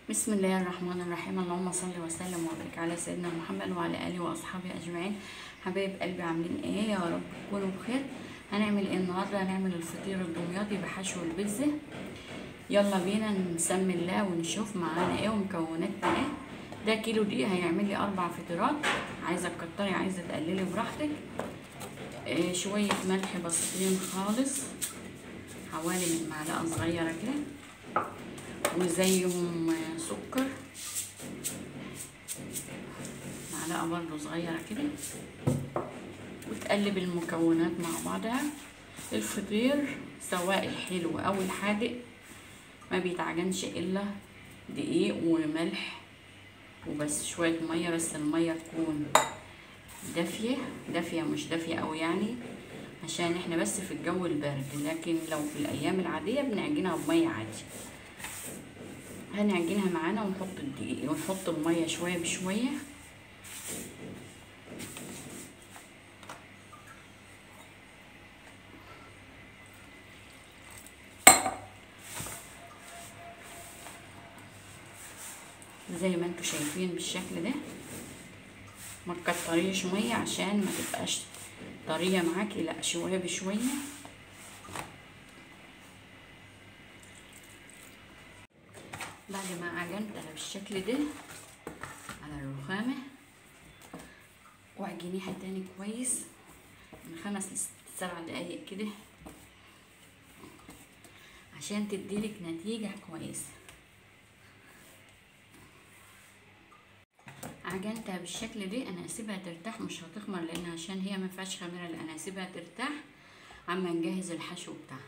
بسم الله الرحمن الرحيم اللهم صل وسلم وبارك على سيدنا محمد وعلى اله واصحابه اجمعين حبايب قلبي عاملين ايه يا رب تكونوا بخير هنعمل ايه النهارده هنعمل الفطير الدمياطي بحشو البيتزا يلا بينا نسمي الله ونشوف معانا ايه ومكوناتنا ايه ده كيلو دقيق هيعمل لي اربع فطيرات عايزه تكتري عايزه تقللي براحتك إيه شويه ملح بسيطين خالص حوالي من معلقه صغيره كده وزيهم سكر معلقة برضو صغيرة كده وتقلب المكونات مع بعضها الفطير سواء الحلو او الحادق ما بيتعجنش الا دقيق وملح وبس شوية مية بس المية تكون دافية دافية مش دافية اوي يعني عشان احنا بس في الجو البارد لكن لو في الايام العادية بنعجنها بمية عادي هنعجنها معانا ونحط الدقيق ونحط الميه شويه بشويه زي ما انتوا شايفين بالشكل ده ما تكتريش ميه عشان ما تبقاش طريه معاكي لا شويه بشويه بعد ما عجنتها بالشكل ده على الرخامة واعجنيها تاني كويس من خمس لسبع دقايق كده عشان تديلك نتيجة كويسة عجنتها بالشكل ده انا هسيبها ترتاح مش هتخمر لان عشان هي ما فيهاش خميره لا انا هسيبها ترتاح عما نجهز الحشو بتاعها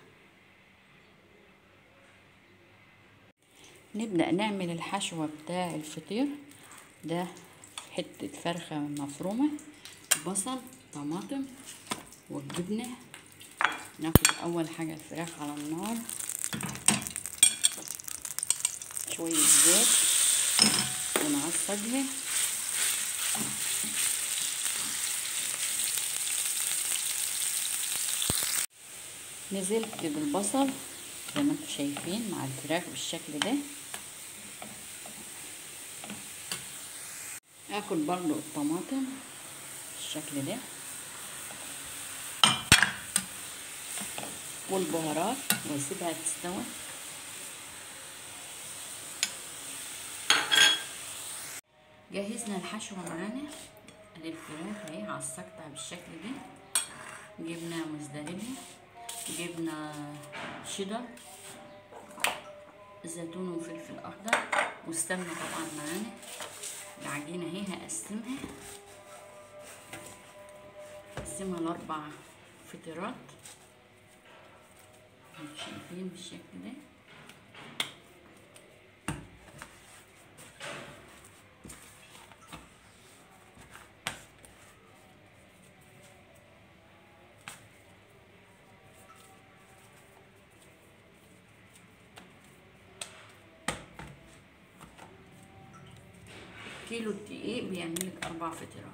نبدأ نعمل الحشوة بتاع الفطير ده حتة فرخة مفرومة بصل طماطم والجبنة ناخد أول حاجة الفراخ على النار شوية زيت ونعصجها نزلت بالبصل زي ما انتم شايفين مع الفراخ بالشكل ده اكل برضو الطماطم بالشكل ده والبهارات واسيبها تستوي جهزنا الحشوة معانا ادي الفراخ اهي عصقتها بالشكل ده جبنة موزاريلا جبنة شيدر زيتون وفلفل اخضر والسمنة طبعا معانا العجينة اهي هقسمها هقسمها لأربع فطيرات شايفين بالشكل ده كيلو الدقيق بيعملك أربع فطيرات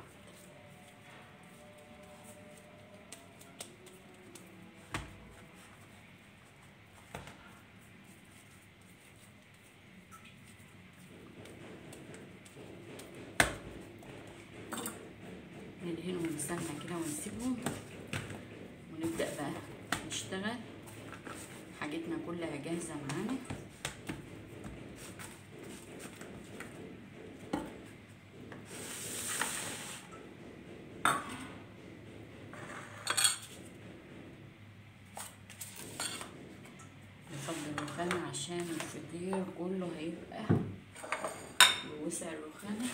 ندهنهم بالسمنة كده ونسيبهم ونبدأ بقى نشتغل حاجتنا كلها جاهزة معانا نفضل الرخامة عشان الفطير كله هيبقى بوسع الرخامة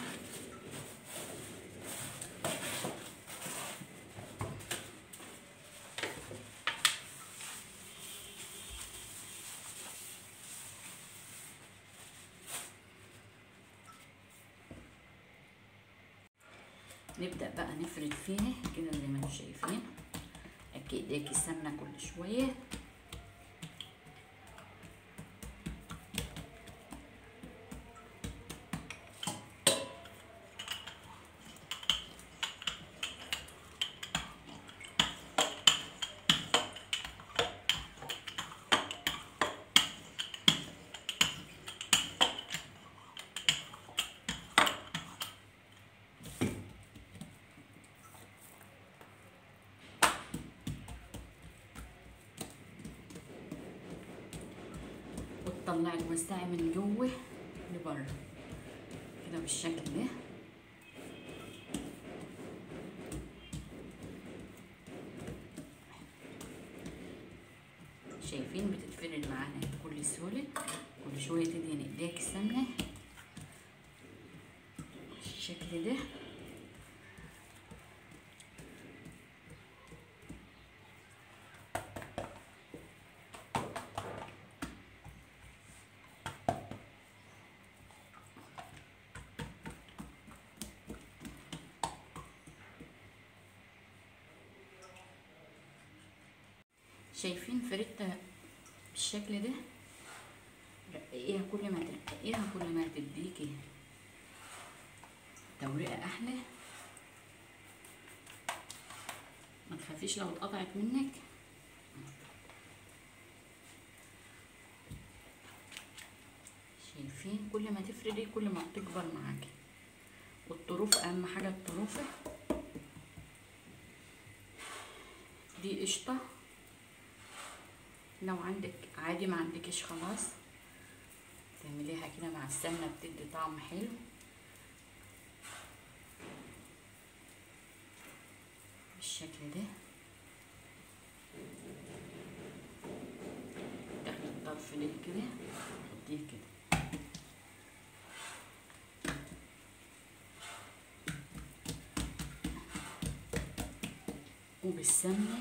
نبدأ بقى نفرد فيها كده زي ما انتم شايفين اكيد ايديك السمنة كل شوية بتطلع الوسائل من جوه لبره كده بالشكل ده شايفين بتتفرد معانا بكل سهولة كل شوية تدهن ايديك السمنة بالشكل ده شايفين فريتة بالشكل ده رقيقيها كل ما ترقيها كل ما تديكي توريقة أحلى ما تخافيش لو اتقطعت منك شايفين كل ما تفردي كل ما بتكبر معاكي والطروف أهم حاجة الطروفة دي قشطة لو عندك عادي ما عندكش خلاص تعمليها كده مع السمنه بتدي طعم حلو بالشكل ده تاخدي الطرف ده كده تحطيه كده وبالسمنه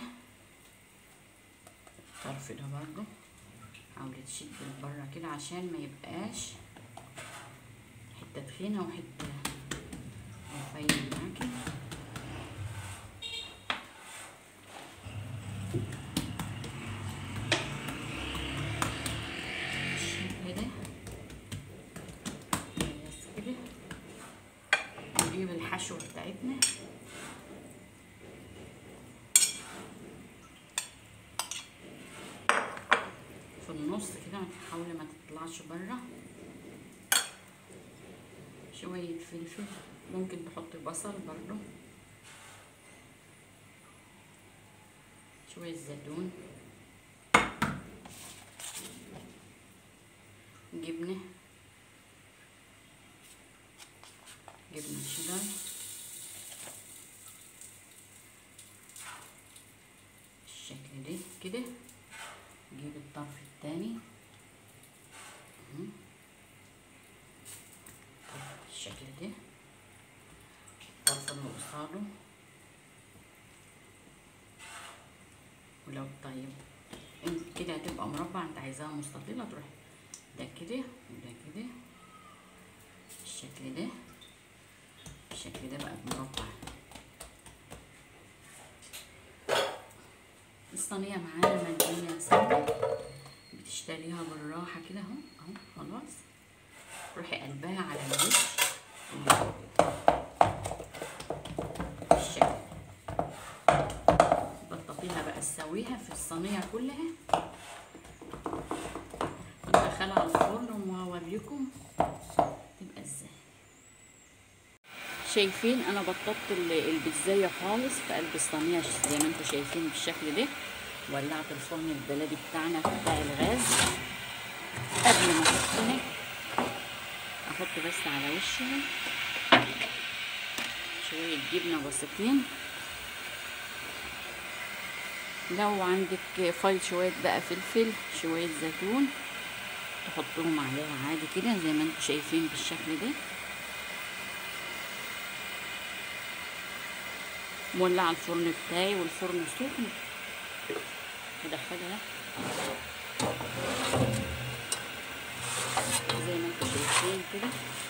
الطرف ده برضو حاولي تشد لبره كده عشان ما يبقاش حته تخينه وحته رفيع معاكي بالشكل ده بس كده نجيب الحشوه بتاعتنا في النص كده حاولي ما تطلعش بره شوية فلفل ممكن تحطي بصل برضو شوية زيتون جبنة جبنة شيدر بالشكل ده كده نجيب الطرف التاني بالشكل ده الطرف اللي قصاده ولو طيب انت كده هتبقى مربع انت عايزاها مستطيلة تروح ده كده وده كده بالشكل ده بالشكل ده بقى مربع الصينية معانا مليانة سمنة بتشتريها بالراحة كده اهو اهو خلاص روحي قلبها على الوش بالشكل بططيها بقى تسويها في الصينية كلها ندخلها على الفرن وهوريكم تبقى ازاي شايفين انا بططت البزايه خالص في قلب الصينيه زي ما انتم شايفين بالشكل ده ولعت الفرن البلدي بتاعنا بتاع الغاز قبل ما احط احط بس على وشها شويه جبنه بسيطين لو عندك فايل شويه بقى فلفل شويه زيتون تحطهم عليها عادي كده زي ما انتم شايفين بالشكل ده مولعه الفرن بتاعي والفرن سخن هدخلها زي ما انتم شايفين كده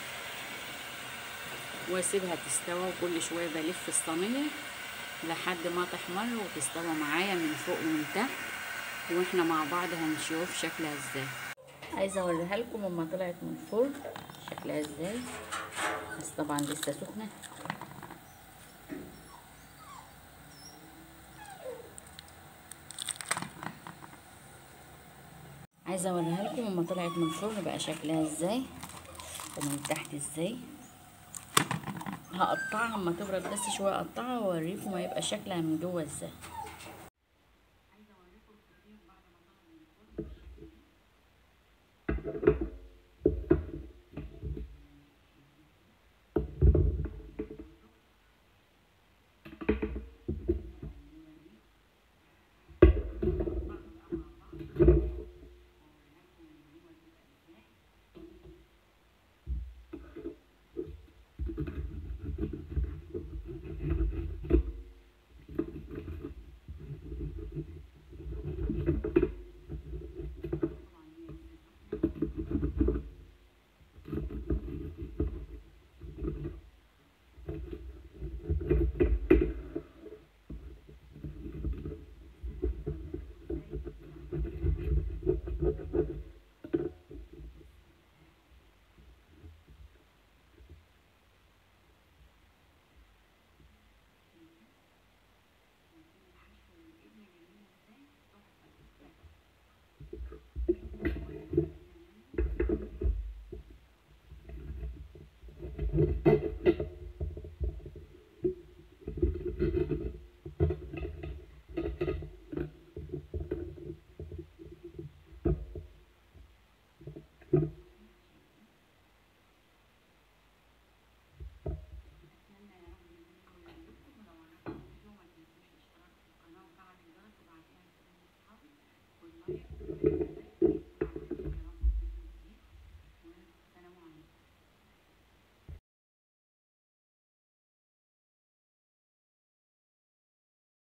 واسيبها تستوى وكل شويه بلف الصينيه لحد ما تحمر وتستوى معايا من فوق ومن تحت واحنا مع بعض هنشوف شكلها ازاي عايزه اوريها لكم لما طلعت من الفرن شكلها ازاي بس طبعا لسه سخنه عايزه اوريها لكم لما طلعت من الفرن بقى شكلها ازاي ومن تحت ازاي هقطعها اما تبرد بس شويه اقطعها واوريكم هيبقى شكلها من جوه ازاي عايزه اوريكم الفطير بعد ما طلع من الفرن واللايك